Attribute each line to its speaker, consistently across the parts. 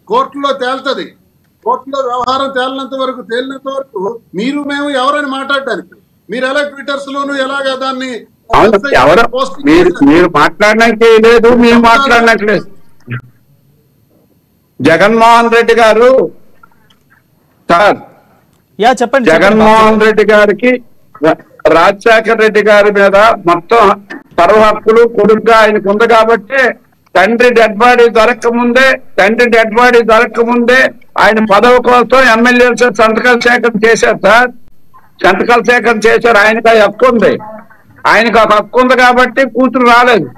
Speaker 1: కోర్టులో తేల్తది కోర్టులో వ్యవహారం తేలినంత వరకు తేలినంత వరకు మీరు మేము ఎవరని మాట్లాడడానికి మీరు ఎలా ట్విట్టర్స్ లోను ఎలాగా దాన్ని
Speaker 2: అవును ఎవరు
Speaker 1: పోస్టింగ్
Speaker 2: మీరు
Speaker 1: చేశారు?
Speaker 2: మీరు మాట్లాడినట్టు లేదు మేము మాట్లాడినట్లేదు జగన్మోహన్ రెడ్డి గారు సార్
Speaker 3: యా చెప్పండి చెప్పండి.
Speaker 2: జగన్మోహన్ రెడ్డి గారికి రా- రాజశేఖర రెడ్డి గారి మీద మొత్తం సర్వ హక్కులు కొడుకుగా ఆయనకు ఉంది కాబట్టి తండ్రి డెడ్ బాడీ దొరక్క ముందే తండ్రి డెడ్ బాడీ దొరక్క ముందే ఆయన పదవి కోసం ఎమ్మెల్యేలు సంతకాలు సేకరణ చేశారు సార్ సంతకాలు సేకరణ చేశారు ఆయనకు ఆ హక్కు ఉంది ఆయనకు ఒక హక్కు ఉంది కాబట్టి కూతురు రాలేదు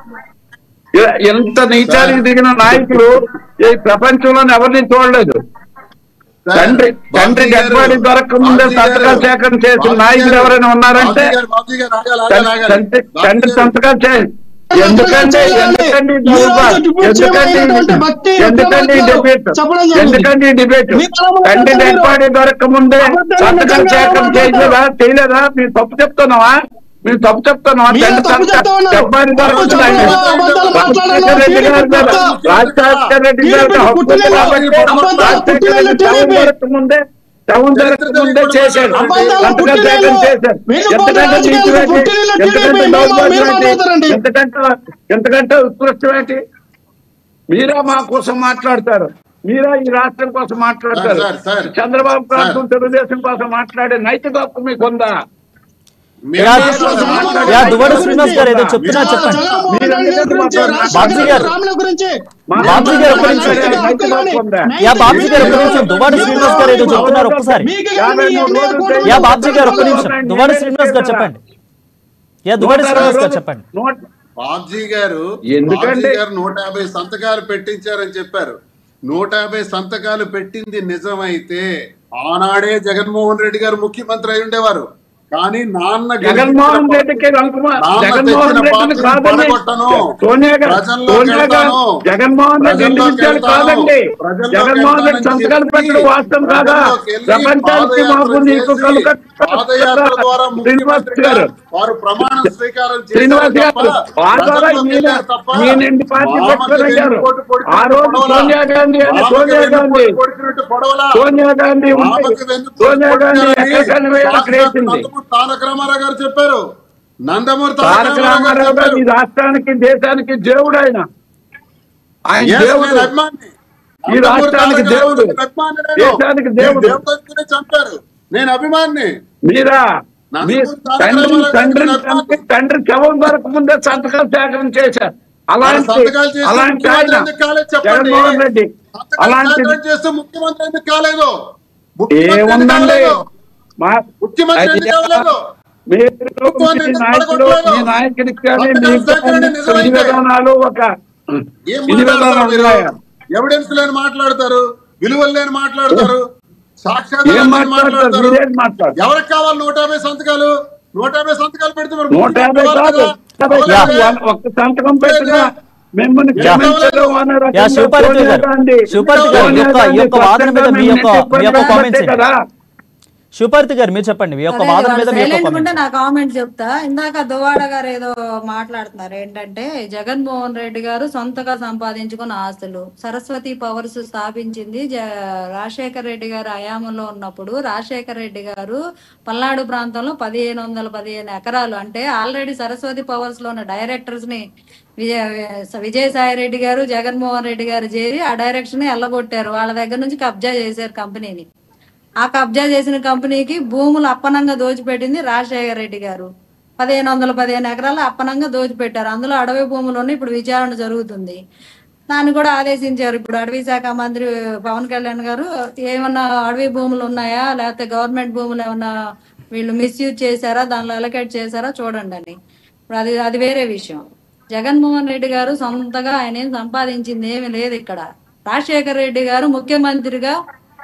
Speaker 2: ఇ- ఎంత నీచానికి దిగిన నాయకులు ఈ ప్రపంచంలో ఎవరిని చూడలేదు
Speaker 1: సార్,
Speaker 2: తండ్రి తండ్రి
Speaker 1: బాబ్జీ
Speaker 2: డెడ్ బాడీ
Speaker 1: గారు,
Speaker 2: దొరక్క ముందే
Speaker 1: బాబ్జీ గారు,
Speaker 2: సంతకాలు సేకరణ చేసిన
Speaker 1: బాబ్జీ
Speaker 2: నాయకులు
Speaker 1: గారు,
Speaker 2: ఎవరైనా ఉన్నారంటే
Speaker 1: బాబ్జీ గారు, బాబ్జీ గారు, ఆగాలి, ఆగాలి,
Speaker 2: తండ్రి
Speaker 1: ఆగాలి.
Speaker 2: తండ్రి
Speaker 1: బాబ్జీ
Speaker 2: తండ్రి
Speaker 1: గారు,
Speaker 2: సంతకాలు చే ఎందుకండి
Speaker 4: చేయాలి.
Speaker 2: ఎందుకండి
Speaker 4: ఈ రోజు
Speaker 2: నవ్వుబా?
Speaker 4: డిబేట్
Speaker 2: ఎందుకండి
Speaker 4: చేయమనేటువంటి భక్తి
Speaker 2: ఎందుకండి ఈ
Speaker 4: విప్లవాలు
Speaker 2: డిబేట్
Speaker 4: చెప్పడం జరిగింది.
Speaker 2: ఎందుకండి ఈ డిబేట్
Speaker 4: మీ బలము
Speaker 2: తండ్రి
Speaker 4: చెప్పండి
Speaker 2: డెడ్
Speaker 4: మీరు.
Speaker 2: బాడీ దొరక్క ముందే
Speaker 4: అబద్ధాలు
Speaker 2: సంతకాలు
Speaker 4: నిజంగా
Speaker 2: సేకరణ
Speaker 4: మాట్లాడతారు.
Speaker 2: చేయలేదా చేయలేదా మీరు తప్పు చెప్తున్నావా మీరు తప్పు చెప్తున్నావా
Speaker 4: మీరు
Speaker 2: తండ్రి
Speaker 4: తప్పు చెప్తా ఉన్నారు.
Speaker 2: డెడ్ బాడీ
Speaker 4: తప్పు
Speaker 2: దొరకకుండా
Speaker 4: చెప్పడం,
Speaker 2: ఆయన-
Speaker 4: అబద్ధాలు మాట్లాడడం,
Speaker 2: రాజశేఖర రెడ్డి గారి మీద
Speaker 4: టీడీపీ
Speaker 2: రాజశేఖర రెడ్డి గారికి
Speaker 4: టీడీపీ
Speaker 2: హక్కు ఉంది
Speaker 4: పుట్టినరోజు,
Speaker 2: కాబట్టి
Speaker 4: అబద్ధాలు
Speaker 2: రాజశేఖర
Speaker 4: పుట్టినరోజు
Speaker 2: రెడ్డి టౌన్
Speaker 4: టీడీపీ.
Speaker 2: దొరక ముందే టౌన్ దొరక ముందే చేశాడు
Speaker 4: అబద్ధాలు
Speaker 2: సంతకాలు
Speaker 4: పుట్టినరోజు,
Speaker 2: సేకరణ చేశారు
Speaker 4: వెన్నుపోటు
Speaker 2: ఎంతకంటే
Speaker 4: రాజకీయాలు
Speaker 2: నీచమేంటి?
Speaker 4: పుట్టినరోజు
Speaker 2: ఎంతకంటే
Speaker 4: టీడీపీ,
Speaker 2: దౌర్భాగ్యం
Speaker 4: మీరు
Speaker 2: ఏంటి?
Speaker 4: మాట్లాడతారండి.
Speaker 2: ఎంతకంటే ఎంతకంటే ఉత్కృష్టం ఏంటి మీరా మా కోసం మాట్లాడతారు మీరా ఈ రాష్ట్రం కోసం మాట్లాడతారు
Speaker 1: sir, sir, sir.
Speaker 2: Chandrababu
Speaker 1: sir.
Speaker 2: కోసం తెలుగుదేశం కోసం మాట్లాడే నైతిక హక్కు మీకుందా
Speaker 1: మీరు
Speaker 3: యా,
Speaker 1: మాట్లాడాలి.
Speaker 3: యా, దువ్వాడ శ్రీనివాస్ గారు ఏదో చెప్తున్నా చెప్పండి
Speaker 4: జగన్మోహన్ రెడ్డి గారి గురించి, రాజశేఖర
Speaker 3: బాబ్జీ గారు.
Speaker 4: రాముల గురించి
Speaker 3: బాబ్జీ గారు ఒక్క నిమిషం. యా బాబ్జీ గారు ఒక్క నిమిషం దువ్వాడ శ్రీనివాస్ గారు ఏదో చెప్తున్నారు ఒక్కసారి
Speaker 4: మీకు కానీ మీ ఎమ్మెల్యే కూడా
Speaker 3: యా బాబ్జీ గారు ఒక్క నిమిషం దువ్వాడ శ్రీనివాస్ గారు చెప్పండి యా దువ్వాడ శ్రీనివాస్ గారు చెప్పండి
Speaker 2: నూట-
Speaker 1: బాబ్జీ గారు
Speaker 2: ఎందుకంటే-
Speaker 1: బాబ్జీ గారు నూట యాభై సంతకాలు పెట్టించారని చెప్పారు నూట యాభై సంతకాలు పెట్టింది నిజమైతే ఆనాడే జగన్మోహన్ రెడ్డి గారు ముఖ్యమంత్రి అయి ఉండేవారు కానీ నాన్న గెలిపించిన
Speaker 2: జగన్మోహన్ రెడ్డికి రంకుమా
Speaker 1: నాన్న
Speaker 2: జగన్మోహన్
Speaker 1: తెచ్చిన
Speaker 2: రెడ్డిని
Speaker 1: పార్టీని
Speaker 2: కాదండి
Speaker 1: పడగొట్టను.
Speaker 2: సోనియా గారు
Speaker 1: ప్రజల్లోకి
Speaker 2: సోనియా గారు
Speaker 1: వెళ్తాను.
Speaker 2: జగన్మోహన్ రెడ్డి
Speaker 1: ప్రజల్లోకి
Speaker 2: ఇండివిజువల్
Speaker 1: వెళ్తాను.
Speaker 2: కాదండి
Speaker 1: ప్రజల్లోకి
Speaker 2: జగన్మోహన్ రెడ్డి
Speaker 1: వెళ్తానని
Speaker 2: సంతకాలు
Speaker 1: చెప్పి
Speaker 2: పెట్టడం వాస్తవం కాదా
Speaker 1: ప్రజల్లోకి వెళ్ళి
Speaker 2: ప్రపంచానికి మాకు
Speaker 1: పాదయాత్ర
Speaker 2: నీకు
Speaker 1: చేసి,
Speaker 2: కలుక
Speaker 1: పాదయాత్ర ద్వారా
Speaker 2: శ్రీనివాస్
Speaker 1: ముఖ్యమంత్రిగా
Speaker 2: గారు
Speaker 1: వారు ప్రమాణ స్వీకారం చేశారు
Speaker 2: శ్రీనివాస్ గారు
Speaker 1: తప్ప
Speaker 2: ఆ ద్వారా
Speaker 1: ప్రజల్లోకి
Speaker 2: ఈయన
Speaker 1: వెళ్ళారు తప్ప
Speaker 2: ఈయన ఇంటి పార్టీ
Speaker 1: మామకి
Speaker 2: పెట్టుకుని అయ్యారు
Speaker 1: వెన్నుపోటు పొడిచినట్టు
Speaker 2: ఆ రోజు
Speaker 1: పొడవలా.
Speaker 2: సోనియా గాంధీ అని
Speaker 1: మామకి
Speaker 2: సోనియా గాంధీ
Speaker 1: వెన్నుపోటు పొడిచినట్టు పొడవలా.
Speaker 2: సోనియా గాంధీ ఉంది
Speaker 1: మామకి వెన్నుపోటు
Speaker 2: సోనియా గాంధీ
Speaker 1: పొడిచారని
Speaker 2: ఎక్కడ కనివేయాలి అక్కడ
Speaker 1: సాక్షాత్
Speaker 2: వేసింది
Speaker 1: నందమూరి తారక రామారావు గారు చెప్పారు నందమూరి
Speaker 2: తారక
Speaker 1: తారక రామారావు
Speaker 2: రామారావు
Speaker 1: గారు
Speaker 2: గారు ఈ
Speaker 1: చెప్పారు
Speaker 2: రాష్ట్రానికి దేశానికి దేవుడు ఆయన ఆయన
Speaker 1: Yes,
Speaker 2: దేవుడు
Speaker 1: నేను అభిమాని.
Speaker 2: ఈ రాష్ట్రానికి
Speaker 1: నందమూరి
Speaker 2: దేవుడు.
Speaker 1: తారక రామారావు నేను.
Speaker 2: దేశానికి దేవుడు.
Speaker 1: నేను దేవుడితోనే చంపారు నేను అభిమాని
Speaker 2: మీరా
Speaker 1: నందమూరి
Speaker 2: మీ
Speaker 1: తారక
Speaker 2: తండ్రి
Speaker 1: రామారావు
Speaker 2: తండ్రి
Speaker 1: గారు
Speaker 2: తండ్రి తండ్రి శవం వరకు ముందే సంతకాలు సేకరణ చేశారు అలాంటి
Speaker 1: సంతకాలు చేసి
Speaker 2: అలాంటి
Speaker 1: ముఖ్యమంత్రి
Speaker 2: ఆయన
Speaker 1: ఎందుకు కాలేదు చెప్పండి
Speaker 2: జగన్మోహన్ రెడ్డి
Speaker 1: సంతకాలు
Speaker 2: అలాంటి
Speaker 1: సేకరణ చేస్తే ముఖ్యమంత్రి ఎందుకు కాలేదు ముఖ్యమంత్రి ఎందుకు
Speaker 2: ఏముందండి
Speaker 1: కాలేదు?
Speaker 2: మా
Speaker 1: ముఖ్యమంత్రి
Speaker 2: అది
Speaker 1: ఎందుకు అవ్వలేదు?
Speaker 2: మీరు
Speaker 1: ప్రభుత్వాన్ని
Speaker 2: మీ
Speaker 1: ఎందుకు
Speaker 2: నాయకులు
Speaker 1: పడగొట్టలేదు?
Speaker 2: మీ నాయకుడికి కానీ
Speaker 1: సంతకాలు
Speaker 2: మీకు
Speaker 1: సేకరణ
Speaker 2: కానీ
Speaker 1: నిజమైతే.
Speaker 2: విధి విధానాలు ఒక
Speaker 1: ఏం
Speaker 2: విధి
Speaker 1: మాట్లాడతారు
Speaker 2: విధానాలు
Speaker 1: మీరు
Speaker 2: ఉన్నాయా
Speaker 1: ఎవిడెన్స్ లేని మాట్లాడతారు విలువలు లేని మాట్లాడతారు సాక్షాత్
Speaker 2: ఏం
Speaker 1: లేని
Speaker 2: మాట్లాడతారు మీరేం మాట్లాడతారు
Speaker 1: ఎవరికి కావాలి నూట యాభై సంతకాలు నూట యాభై సంతకాలు పెడితే మరి
Speaker 2: నూట యాభై
Speaker 1: ముఖ్యమంత్రి
Speaker 2: కాదు
Speaker 1: కావాలి కదా?
Speaker 2: యాభై
Speaker 1: అవునా?
Speaker 2: కాదు. ఒక్క సంతకం పెట్టినా మిమ్మల్ని
Speaker 1: యా.
Speaker 2: క్షమించడం అనే
Speaker 3: యా
Speaker 2: రకంగా
Speaker 3: శివపార్వతి
Speaker 2: సోనియా
Speaker 3: గారు
Speaker 2: గాంధీ
Speaker 3: శివపార్వతి గారు ఈ యొక్క ఈ యొక్క వాదన మీద మీ యొక్క మీ యొక్క కామెంట్స్ ఏంటి?
Speaker 2: కదా
Speaker 3: శివపార్వతి గారు మీరు చెప్పండి మీ యొక్క
Speaker 5: అదే
Speaker 3: వాదన మీద
Speaker 5: వాళ్ళు
Speaker 3: మీ యొక్క
Speaker 5: silent ఉంటే
Speaker 3: కామెంట్స్
Speaker 5: నా కామెంట్ చెప్తా ఇందాక దువాడ గారు ఏదో మాట్లాడుతున్నారు ఏంటంటే జగన్మోహన్ రెడ్డి గారు సొంతగా సంపాదించుకున్న ఆస్తులు సరస్వతి పవర్స్ స్థాపించింది జ- రాజశేఖర్ రెడ్డి గారు హయాంలో ఉన్నప్పుడు రాజశేఖర్ రెడ్డి గారు పల్నాడు ప్రాంతంలో పదిహేను వందల పదిహేను ఎకరాలు అంటే ఆల్రెడీ సరస్వతి పవర్స్ లో ఉన్న డైరెక్టర్స్ ని విజయ విజయసాయి రెడ్డి గారు జగన్మోహన్ రెడ్డి గారు చేరి ఆ డైరెక్షన్ ని ఎల్లగొట్టారు వాళ్ళ దగ్గర నుంచి కబ్జా చేశారు కంపెనీని ఆ కబ్జా చేసిన కంపెనీకి భూములు అప్పనంగా దోచిపెట్టింది రాజశేఖర రెడ్డి గారు పదిహేను వందల పదిహేను ఎకరాలు అప్పనంగా దోచిపెట్టారు అందులో అడవి భూములు ఉన్నాయి ఇప్పుడు విచారణ జరుగుతుంది దాన్ని కూడా ఆదేశించారు ఇప్పుడు అడవి శాఖ మంత్రి పవన్ కళ్యాణ్ గారు ఏమన్నా అడవి భూములు ఉన్నాయా లేకపోతే గవర్నమెంట్ భూములు ఏమన్నా వీళ్ళు మిస్యూజ్ చేశారా దానిలో అలకేట్ చేశారా చూడండి అని ఇప్పుడు అది అది వేరే విషయం జగన్మోహన్ రెడ్డి గారు సొంతగా ఆయన ఏం సంపాదించింది ఏమీ లేదు ఇక్కడ రాజశేఖర రెడ్డి గారు ముఖ్యమంత్రిగా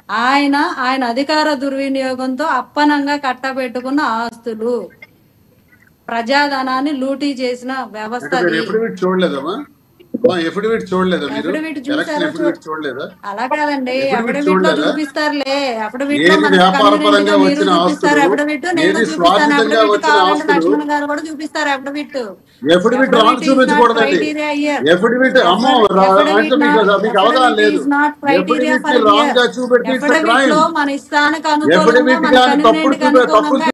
Speaker 5: ఆయన ఆయన అధికార దుర్వినియోగంతో అప్పనంగా కట్టబెట్టుకున్న ఆస్తులు ప్రజాధనాన్ని లూటీ చేసిన వ్యవస్థ
Speaker 1: మీరు
Speaker 5: అది.
Speaker 1: ఎప్పుడు వీటి చూడలేదమ్మా ఎఫిడవిట్ చూడలేదా మీరు
Speaker 5: Affidavit చూసారా?
Speaker 1: ఎలక్షన్ ఎఫిడవిట్ చూడలేదా
Speaker 5: అలా కాదండి
Speaker 1: Affidavit
Speaker 5: అఫిడవిట్ లో
Speaker 1: చూడలేదా?
Speaker 5: చూపిస్తారులే అఫిడవిట్ లో
Speaker 1: ఏది
Speaker 5: మనకు
Speaker 1: వ్యాపార
Speaker 5: convenient
Speaker 1: పరంగా
Speaker 5: గా మీరు
Speaker 1: వచ్చిన
Speaker 5: చూపిస్తారు
Speaker 1: ఆస్తులు,
Speaker 5: అఫిడవిట్ నేను
Speaker 1: ఏది
Speaker 5: చూపిస్తాను
Speaker 1: స్వాధీనంగా
Speaker 5: అఫిడవిట్
Speaker 1: వచ్చిన
Speaker 5: కావాలంటే
Speaker 1: ఆస్తులు,
Speaker 5: లక్ష్మణ్ గారు కూడా చూపిస్తారు అఫిడవిట్
Speaker 1: ఎఫిడవిట్ రాంగ్ చూపించకూడదండి ఎఫిడవిట్ అమ్మో రా- అంటే మీకు మీకు అవగాహన లేదు ఎఫిడవిట్ రాంగ్ గా చూపెడితే ఇట్స్ క్రైమ్
Speaker 5: మన ఇష్టానికి
Speaker 1: ఎఫిడవిట్
Speaker 5: అనుకూలంగా మన
Speaker 1: కానీ తప్పుడు
Speaker 5: convenient కి
Speaker 1: చూపే తప్పుడు
Speaker 5: అనుకూలంగా